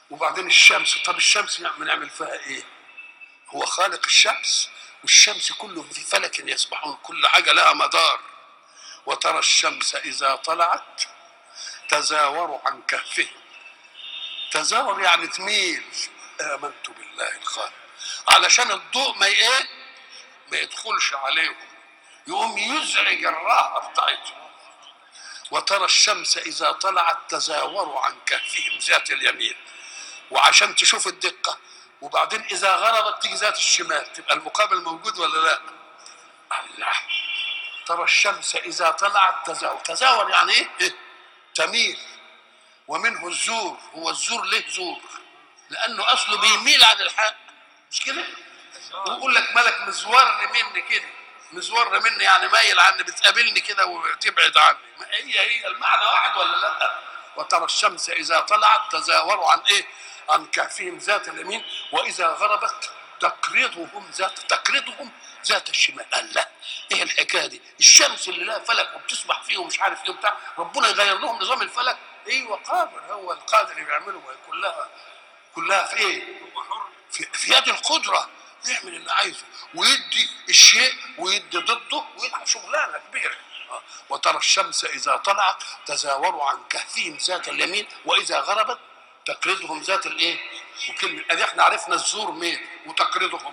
وبعدين الشمس طب الشمس نعمل نعمل فيها ايه هو خالق الشمس والشمس كلهم في فلك يسبحون كل حاجه لها مدار وترى الشمس اذا طلعت تزاور عن كهفهم تزاور يعني تميل امنت بالله الخالق علشان الضوء ما ايه ما يدخلش عليهم يقوم يزعج الراحه بتاعتهم وترى الشمس اذا طلعت تزاور عن كهفهم ذات اليمين وعشان تشوف الدقه وبعدين اذا غربت تيجي ذات الشمال تبقى المقابل موجود ولا لا الله ترى الشمس اذا طلعت تزاور تزاور يعني ايه, إيه؟ تميل ومنه الزور هو الزور ليه زور لانه اصله بيميل عن الحق مش كده ويقول لك ملك مزور مني كده مزور مني يعني مايل عني بتقابلني كده وتبعد عني ما هي هي المعنى واحد ولا لا وترى الشمس اذا طلعت تزاور عن ايه عن كهفهم ذات اليمين واذا غربت تقرضهم ذات تقرضهم ذات الشمال قال لا ايه الحكايه دي الشمس اللي لها فلك وبتسبح فيه ومش عارف ايه وبتاع ربنا يغير لهم نظام الفلك ايوه قادر هو القادر يعمله كلها كلها في ايه في, في يد القدره يعمل اللي عايزه ويدي الشيء ويدي ضده ويلعب شغلانه كبيره آه. وترى الشمس اذا طلعت تزاور عن كهفهم ذات اليمين واذا غربت تقرضهم ذات الايه وكلمه ادي احنا عرفنا الزور مين وتقرضهم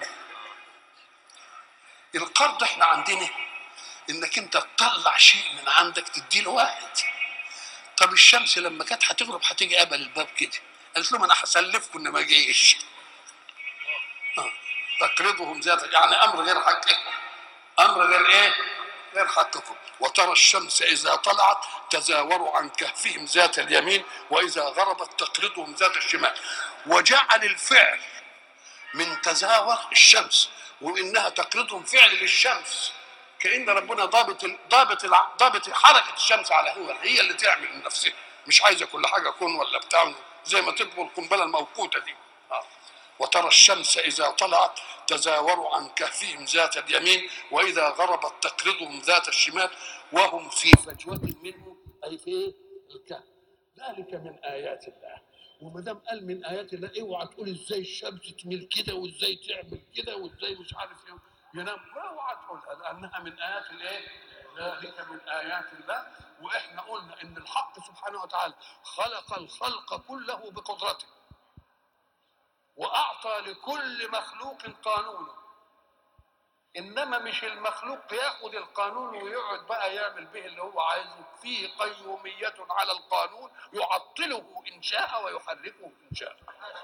القرض احنا عندنا انك انت تطلع شيء من عندك تديه لواحد طب الشمس لما كانت هتغرب هتيجي قبل الباب كده قالت لهم انا هسلفكم ان ما جيش آه. تقرضهم ذات يعني امر غير حقكم امر غير ايه غير حقكم وترى الشمس اذا طلعت تزاور عن كهفهم ذات اليمين واذا غربت تقرضهم ذات الشمال وجعل الفعل من تزاور الشمس وانها تقرضهم فعل للشمس كان ربنا ضابط ضابط ضابط حركه الشمس على هو هي اللي تعمل من نفسها مش عايزه كل حاجه كون ولا بتاع زي ما تطبق القنبله الموقوته دي آه. وترى الشمس إذا طلعت تزاور عن كهفهم ذات اليمين وإذا غربت تقرضهم ذات الشمال وهم في فجوة منه أي في الكهف ذلك من آيات الله وما دام قال من آيات الله اوعى تقول ازاي الشمس تميل كده وازاي تعمل كده وازاي مش عارف ايه ينام اوعى تقولها لأنها من آيات الايه؟ ذلك من آيات الله وإحنا قلنا إن الحق سبحانه وتعالى خلق الخلق كله بقدرته واعطى لكل مخلوق قانونه انما مش المخلوق ياخد القانون ويقعد بقى يعمل به اللي هو عايزه فيه قيوميه على القانون يعطله ان شاء ويحركه ان شاء